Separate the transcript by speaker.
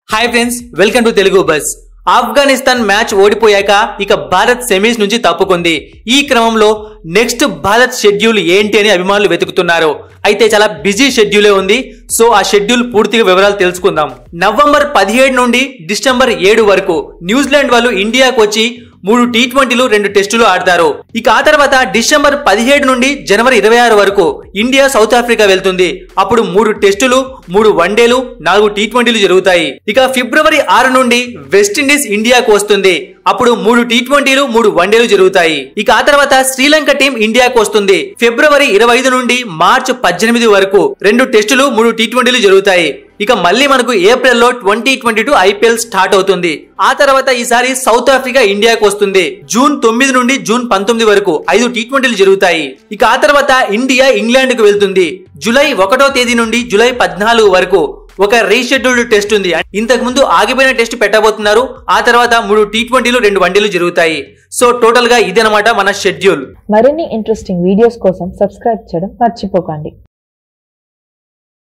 Speaker 1: hi friends welcome to Telugu bus Afghanistan match ఓడిపోయాక ఇక Bharat semis నుంచి తప్పుకుంది ఈ క్రమంలో నెక్స్ట్ భారత్ షెడ్యూల్ ఏంటి అని అభిమానులు వెతుకుతున్నారు అయితే చాలా బిజీ షెడ్యూలే ఉంది సో ఆ షెడ్యూల్ పూర్తిగా వివరాలు తెలుసుకుందాం నవంబర్ పదిహేడు నుండి డిసెంబర్ ఏడు వరకు న్యూజిలాండ్ వాళ్ళు ఇండియాకు వచ్చి మూడు టీ ట్వంటీలు రెండు టెస్టులు ఆడతారు ఇక ఆ తర్వాత డిసెంబర్ పదిహేడు నుండి జనవరి ఇరవై ఆరు వరకు ఇండియా సౌత్ ఆఫ్రికా వెళ్తుంది అప్పుడు మూడు టెస్టులు మూడు వన్డేలు నాలుగు టీ ట్వంటీలు జరుగుతాయి ఇక ఫిబ్రవరి ఆరు నుండి వెస్టిండీస్ ఇండియాకు వస్తుంది అప్పుడు మూడు టీ ట్వంటీలు మూడు వన్డేలు జరుగుతాయి ఇక ఆ తర్వాత శ్రీలంక టీం ఇండియాకు వస్తుంది ఫిబ్రవరి ఇరవై ఐదు నుండి మార్చి పద్దెనిమిది వరకు రెండు టెస్టులు మూడు టీ ట్వంటీలు జరుగుతాయి ఇక మళ్ళీ మనకు ఏప్రిల్ లో twenty twenty two IPL start అవుతుంది ఆ తర్వాత ఈసారి సౌత్ ఆఫ్రికా ఇండియాకు వస్తుంది జూన్ తొమ్మిది నుండి జూన్ పంతొమ్మిది వరకు ఐదు టీ ట్వంటీలు జరుగుతాయి ఇక ఆ తర్వాత ఇండియా ఇంగ్లాండ్ కు వెళ్తుంది జూలై ఒకటో తేదీ నుండి జూలై పద్నాలుగు వరకు ఒక రీషెడ్యూల్డ్ టెస్ట్ ఉంది ఇంతకు ముందు ఆగిపోయిన టెస్ట్ పెట్టబోతున్నారు ఆ తర్వాత మూడు టీ ట్వంటీలు రెండు వన్డేలు జరుగుతాయి సో టోటల్ గా ఇదనమాట మన షెడ్యూల్
Speaker 2: మరిన్ని ఇంట్రెస్టింగ్ వీడియోస్ కోసం సబ్స్క్రైబ్ చేయడం మర్చిపోకండి